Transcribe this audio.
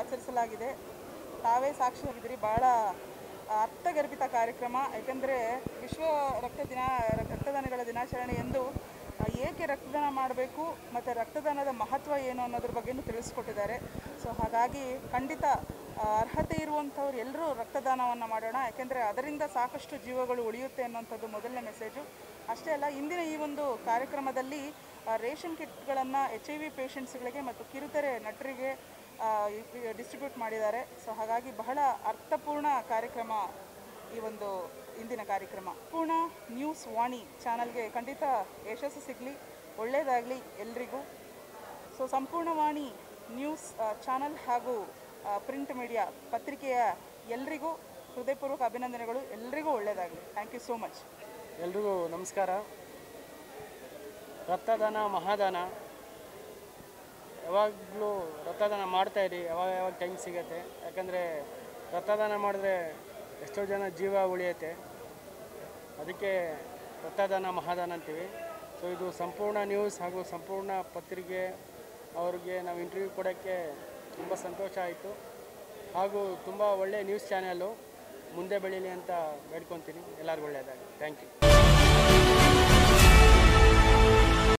ಆಚರಿಸಲಾಗಿದೆ ತಾವೇ ಸಾಕ್ಷಿಯಾಗಿದ್ದೀರಿ ಬಹಳ ಅರ್ಥಗರ್ಭಿತ ಕಾರ್ಯಕ್ರಮ ಯಾಕೆಂದರೆ ವಿಶ್ವ ರಕ್ತ ದಿನ ರಕ್ತದಾನಿಗಳ ದಿನಾಚರಣೆ ಎಂದು ಆ, ಏಕೆ ರಕ್ತದಾನ ಮಾಡಬೇಕು ಮತ್ತು ರಕ್ತದಾನದ ಮಹತ್ವ ಏನು ಅನ್ನೋದ್ರ ಬಗ್ಗೆನೂ ತಿಳಿಸ್ಕೊಟ್ಟಿದ್ದಾರೆ ಸೊ ಹಾಗಾಗಿ ಖಂಡಿತ ಆ, ಅರ್ಹತೆ ಇರುವಂಥವ್ರು ಎಲ್ಲರೂ ರಕ್ತದಾನವನ್ನು ಮಾಡೋಣ ಯಾಕೆಂದರೆ ಅದರಿಂದ ಸಾಕಷ್ಟು ಜೀವಗಳು ಉಳಿಯುತ್ತೆ ಅನ್ನೋಂಥದ್ದು ಮೊದಲನೇ ಮೆಸೇಜು ಅಷ್ಟೇ ಅಲ್ಲ ಇಂದಿನ ಈ ಒಂದು ಕಾರ್ಯಕ್ರಮದಲ್ಲಿ ಆ, ರೇಷನ್ ಕಿಟ್ಗಳನ್ನು ಎಚ್ ಐ ವಿ ಪೇಷಂಟ್ಸ್ಗಳಿಗೆ ಮತ್ತು ಕಿರುತೆರೆ ನಟರಿಗೆ ಡಿಸ್ಟ್ರಿಬ್ಯೂಟ್ ಮಾಡಿದ್ದಾರೆ ಸೊ ಹಾಗಾಗಿ ಬಹಳ ಅರ್ಥಪೂರ್ಣ ಕಾರ್ಯಕ್ರಮ ಈ ಒಂದು ಇಂದಿನ ಕಾರ್ಯಕ್ರಮ ಪೂರ್ಣ ನ್ಯೂಸ್ ವಾಣಿ ಚಾನಲ್ಗೆ ಖಂಡಿತ ಯಶಸ್ಸು ಸಿಗಲಿ ಒಳ್ಳೆಯದಾಗಲಿ ಎಲ್ರಿಗೂ ಸೊ ಸಂಪೂರ್ಣವಾಣಿ ನ್ಯೂಸ್ ಚಾನಲ್ ಹಾಗೂ ಪ್ರಿಂಟ್ ಮೀಡಿಯಾ ಪತ್ರಿಕೆಯ ಎಲ್ರಿಗೂ ಹೃದಯಪೂರ್ವಕ ಅಭಿನಂದನೆಗಳು ಎಲ್ರಿಗೂ ಒಳ್ಳೆಯದಾಗಲಿ ಥ್ಯಾಂಕ್ ಯು ಸೋ ಮಚ್ ಎಲ್ರಿಗೂ ನಮಸ್ಕಾರ ರಕ್ತದಾನ ಮಹಾದಾನ ಯಾವಾಗಲೂ ರಕ್ತದಾನ ಮಾಡ್ತಾಯಿರಿ ಯಾವಾಗ ಯಾವಾಗ ಟೈಮ್ ಸಿಗತ್ತೆ ಯಾಕಂದರೆ ರಕ್ತದಾನ ಮಾಡಿದ್ರೆ ಎಷ್ಟೋ ಜನ ಜೀವ ಉಳಿಯುತ್ತೆ ಅದಕ್ಕೆ ರಕ್ತದಾನ ಮಹಾದಾನ ಅಂತೀವಿ ಸೊ ಇದು ಸಂಪೂರ್ಣ ನ್ಯೂಸ್ ಹಾಗೂ ಸಂಪೂರ್ಣ ಪತ್ರಿಕೆ ಅವ್ರಿಗೆ ನಾವು ಇಂಟರ್ವ್ಯೂ ಕೊಡೋಕ್ಕೆ ತುಂಬ ಸಂತೋಷ ಆಯಿತು ಹಾಗೂ ತುಂಬ ಒಳ್ಳೆಯ ನ್ಯೂಸ್ ಚಾನೆಲ್ಲು ಮುಂದೆ ಬೆಳೀಲಿ ಅಂತ ಬೇಡ್ಕೊತೀನಿ ಎಲ್ಲರಿಗೂ ಒಳ್ಳೆಯದಾಗಿ ಥ್ಯಾಂಕ್ ಯು